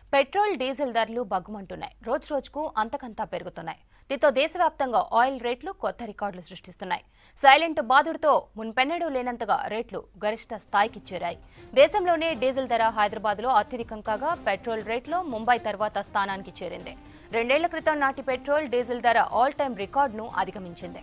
petrol diesel ధరలు బగ్గుమంటున్నాయి రోజు రోజుకు అంతకంతా పెరుగుతున్నాయి దీంతో దేశవ్యాప్తంగా ఆయిల్ రేట్లు కొత్త రికార్డులు సృష్టిస్తున్నాయి సైలెంట్ బాధుడితో మున్పెన్నడూ లేనంతగా రేట్లు గరిష్ట స్థాయికి చేరాయి దేశంలోనే డీజిల్ ధర హైదరాబాద్లో అత్యధికం కాగా పెట్రోల్ రేట్లో ముంబై తర్వాత స్థానానికి చేరింది రెండేళ్ల క్రితం నాటి పెట్రోల్ డీజిల్ ధర ఆల్ టైం రికార్డును అధిగమించింది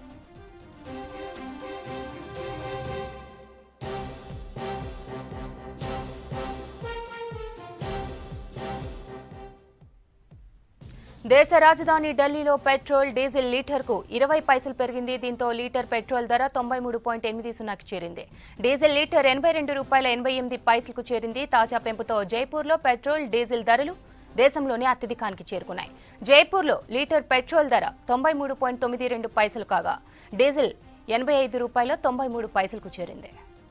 దేశ రాజధాని ఢిల్లీలో పెట్రోల్ డీజిల్ లీటర్కు ఇరవై పైసలు పెరిగింది దీంతో లీటర్ పెట్రోల్ ధర తొంభై మూడు పాయింట్ ఎనిమిది సున్నాకి చేరింది డీజిల్ లీటర్ ఎనభై రెండు రూపాయల ఎనభై ఎనిమిది పైసలకు చేరింది తాజా పెంపుతో జైపూర్లో పెట్రోల్ డీజిల్ ధరలు దేశంలోనే అత్యధికానికి చేరుకున్నాయి జైపూర్లో లీటర్ పెట్రోల్ ధర తొంభై మూడు పాయింట్ తొమ్మిది రెండు పైసలు కాగా డీజిల్ ఎనభై ఐదు రూపాయల తొంభై మూడు పైసలకు చేరింది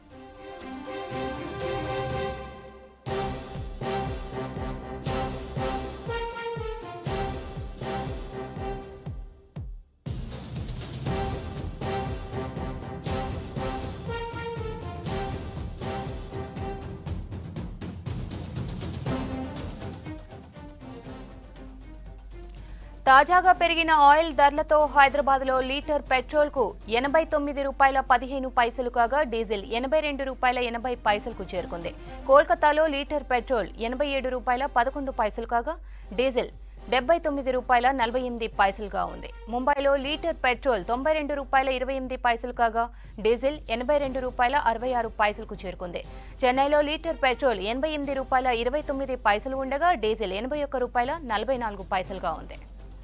తాజాగా పెరిగిన ఆయిల్ ధరలతో హైదరాబాద్లో లీటర్ పెట్రోల్కు ఎనభై తొమ్మిది రూపాయల పదిహేను పైసలు కాగా డీజిల్ ఎనభై రెండు రూపాయల ఎనభై పైసలకు చేరుకుంది కోల్కతాలో లీటర్ పెట్రోల్ ఎనభై ఏడు రూపాయల పదకొండు పైసలు కాగా డీజిల్ డెబ్బై తొమ్మిది రూపాయల నలభై ఎనిమిది పైసలుగా ఉంది ముంబైలో లీటర్ పెట్రోల్ తొంభై రెండు రూపాయల ఇరవై ఎనిమిది పైసలు కాగా డీజిల్ ఎనభై రెండు రూపాయల అరవై ఆరు పైసలకు చేరుకుంది చెన్నైలో లీటర్ పెట్రోల్ ఎనభై ఎనిమిది రూపాయల ఇరవై తొమ్మిది పైసలు ఉండగా డీజిల్ ఎనభై ఒక్క రూపాయల నలభై నాలుగు పైసలుగా ఉంది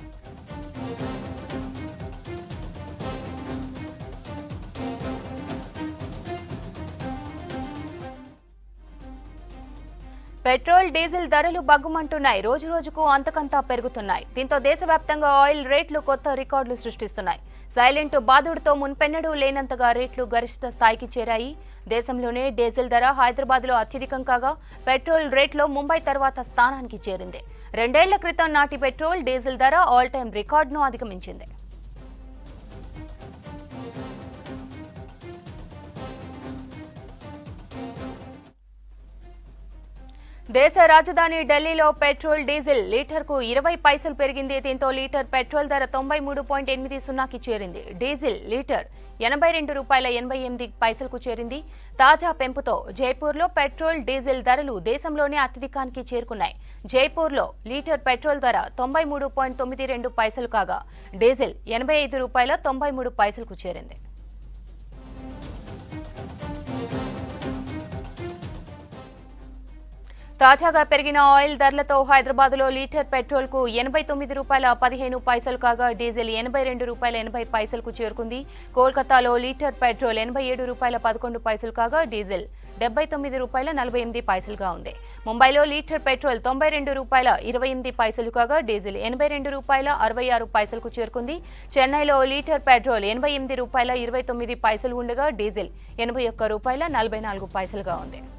పెట్రోల్ డీజిల్ ధరలు బగ్గుమంటున్నాయి రోజు రోజుకు అంతకంతా పెరుగుతున్నాయి దీంతో దేశవ్యాప్తంగా ఆయిల్ రేట్లు కొత్త రికార్డులు సృష్టిస్తున్నాయి సైలెంట్ బాధుడితో మున్పెన్నడూ లేనంతగా రేట్లు గరిష్ట స్థాయికి చేరాయి దేశంలోనే డీజిల్ ధర హైదరాబాద్లో అత్యధికం కాగా పెట్రోల్ రేట్లో ముంబై తర్వాత స్థానానికి చేరింది రెండేళ్ల క్రితం నాటి పెట్రోల్ డీజిల్ ధర ఆల్ టైం రికార్డును అధిగమించింది దేశ రాజధాని ఢిల్లీలో పెట్రోల్ డీజిల్ లీటర్కు ఇరవై పైసలు పెరిగింది దీంతో లీటర్ పెట్రోల్ ధర తొంభై మూడు పాయింట్ ఎనిమిది సున్నాకి చేరింది డీజిల్ లీటర్ ఎనభై రెండు రూపాయల ఎనభై ఎనిమిది పైసలకు చేరింది తాజా పెంపుతో జైపూర్లో పెట్రోల్ డీజిల్ ధరలు దేశంలోనే అత్యధికానికి చేరుకున్నాయి జైపూర్లో లీటర్ పెట్రోల్ ధర తొంభై మూడు పాయింట్ తొమ్మిది రెండు పైసలు కాగా డీజిల్ ఎనభై ఐదు రూపాయల తొంభై మూడు పైసలకు చేరింది తాజాగా పెరిగిన ఆయిల్ ధరలతో హైదరాబాద్లో లీటర్ పెట్రోల్కు ఎనభై తొమ్మిది రూపాయల పదిహేను పైసలు కాగా డీజిల్ ఎనభై రెండు రూపాయల ఎనభై పైసలకు చేరుకుంది కోల్కతాలో లీటర్ పెట్రోల్ ఎనభై ఏడు రూపాయల పదకొండు పైసలు కాగా డీజిల్ డెబ్బై తొమ్మిది రూపాయల నలభై ఎనిమిది పైసలుగా ఉంది ముంబైలో లీటర్ పెట్రోల్ తొంభై రెండు రూపాయల ఇరవై ఎనిమిది పైసలు కాగా డీజిల్ ఎనభై రెండు రూపాయల అరవై ఆరు పైసలకు చేరుకుంది చెన్నైలో లీటర్ పెట్రోల్ ఎనభై ఎనిమిది రూపాయల ఇరవై తొమ్మిది పైసలు ఉండగా డీజిల్ ఎనభై ఒక్క రూపాయల నలభై నాలుగు పైసలుగా ఉంది